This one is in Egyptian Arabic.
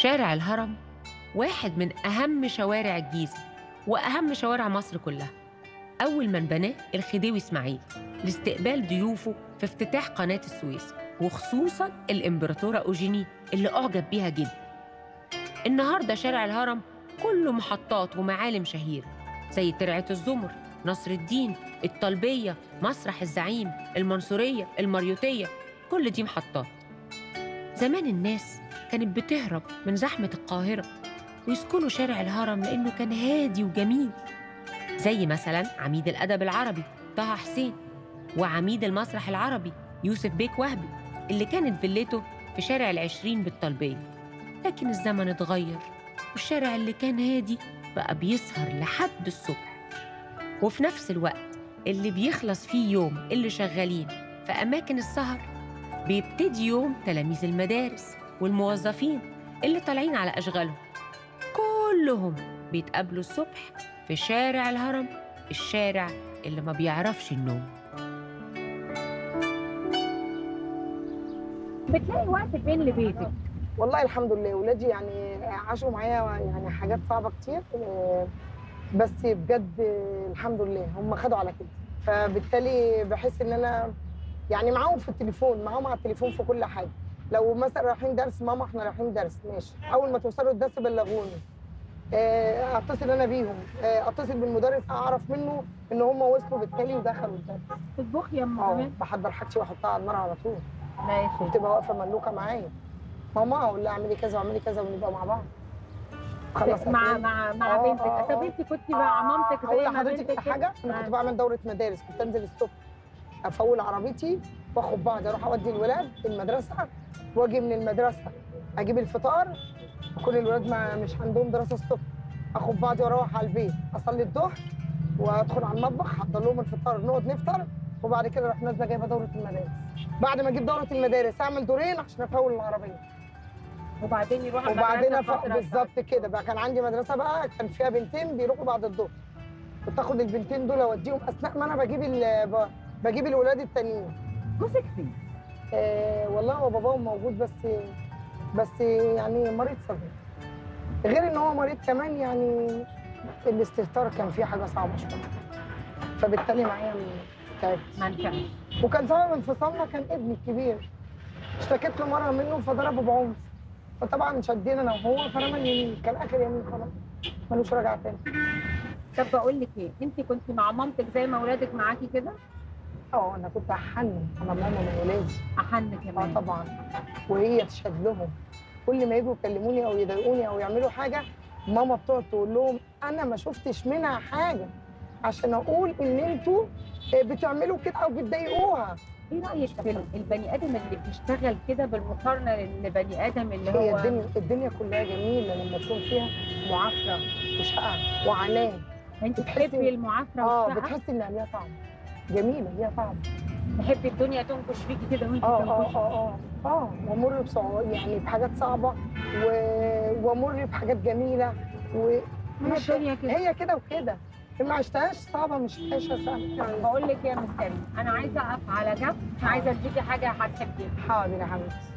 شارع الهرم واحد من أهم شوارع الجيزة وأهم شوارع مصر كلها أول من بناه الخديوي إسماعيل لاستقبال ضيوفه في افتتاح قناة السويس وخصوصا الإمبراطورة أوجيني اللي أعجب بيها جدا النهاردة شارع الهرم كله محطات ومعالم شهيرة زي ترعة الزمر نصر الدين الطلبية مسرح الزعيم المنصورية المريوطية كل دي محطات زمان الناس كانت بتهرب من زحمة القاهرة ويسكنوا شارع الهرم لأنه كان هادي وجميل زي مثلا عميد الأدب العربي طه حسين وعميد المسرح العربي يوسف بيك وهبي اللي كانت فيلته في شارع العشرين بالطلبية لكن الزمن اتغير والشارع اللي كان هادي بقى بيسهر لحد الصبح وفي نفس الوقت اللي بيخلص فيه يوم اللي شغالين في أماكن السهر بيبتدي يوم تلاميذ المدارس والموظفين اللي طالعين على أشغالهم كلهم بيتقابلوا الصبح في شارع الهرم الشارع اللي ما بيعرفش النوم بتلاقي وقت فين لبيتك والله الحمد لله ولادي يعني عاشوا معايا يعني حاجات صعبه كتير آه، بس بجد آه، الحمد لله هم خدوا على كده فبالتالي بحس ان انا يعني معاهم في التليفون معاهم على التليفون في كل حاجه لو مثلا رايحين درس ماما احنا رايحين درس ماشي اول ما توصلوا الدرس بلغوني آه، اتصل انا بيهم آه، اتصل بالمدرس اعرف منه ان هم وصلوا بالتالي ودخلوا الدرس تطبخي يا ام اه كمان بحضر حاجتي واحطها على النار على طول ماشي وبتبقى واقفه مملوكه معايا ماما اقول لها اعملي كذا واعملي كذا ونبقى مع بعض خلاص مع أكل. مع مع آه، بنتك آه، طب آه. انت كنت مع مامتك اقول زي ما لحضرتك بنتك في حاجه انا آه. كنت بعمل دوره مدارس كنت انزل الصبح افول عربيتي واخد بعض اروح اودي الولاد المدرسه واجي من المدرسه اجيب الفطار وكل الولاد ما مش عندهم دراسه الصبح اخد بعضي واروح على البيت اصلي الظهر وادخل على المطبخ احضر لهم الفطار نقعد نفطر وبعد كده اروح نازله جايبه دوره المدارس بعد ما اجيب دوره المدارس اعمل دورين عشان افول العربيه وبعدين يروح وبعدين المدرسة أف- فترة بالظبط كده بقى كان عندي مدرسه بقى كان فيها بنتين بيروحوا بعد الظهر كنت اخد البنتين دول اوديهم اثناء ما انا بجيب ال- ب- بجيب الولاد التانيين جوزك فين؟ آه والله هو باباهم موجود بس بس يعني مريض صغير غير ان هو مريض كمان يعني الاستهتار كان فيه حاجه صعبه شويه فبالتالي معايا تعبت ما نفعش وكان سبب انفصالنا كان ابني الكبير اشتكيت له مره منه فضربه بعنف فطبعا شدينا انا وهو فرمى اليمين كان اخر يمين خلاص ملوش رجعه تاني طب بقول لك ايه انت كنت مع مامتك زي ما اولادك معاكي كده اه انا كنت احن على ماما من ولادي احن اه كمان طبعا وهي تشهد لهم كل ما يجوا يكلموني او يضايقوني او يعملوا حاجه ماما بتقعد تقول لهم انا ما شفتش منها حاجه عشان اقول ان انتوا آه، بتعملوا كده او بتضايقوها ايه رايك في ال- البني ادم اللي بيشتغل كده بالمقارنه للبني ادم اللي هي هو الدنيا الدنيا كلها جميله لما تكون فيها معافره وشقه وعناء انت بتحسي- بتحبي المعافره اه والشقه بتحسي انها ليها طعم جميله ليها طعم تحبي الدنيا تنكش فيكي كده وانت اه اه بتنكشي اه اه اه وامر بصعوبات يعني بحاجات صعبه و... وامر بحاجات جميله و... ما مش- الدنيا كده هي كده وكده ما عشتهاش صعبه مش عايشه سهله بقول لك يا مس كريم انا عايزه اقف على جنب مش عايزه اديكي حاجه هتحبيها حاضر يا حبيبتي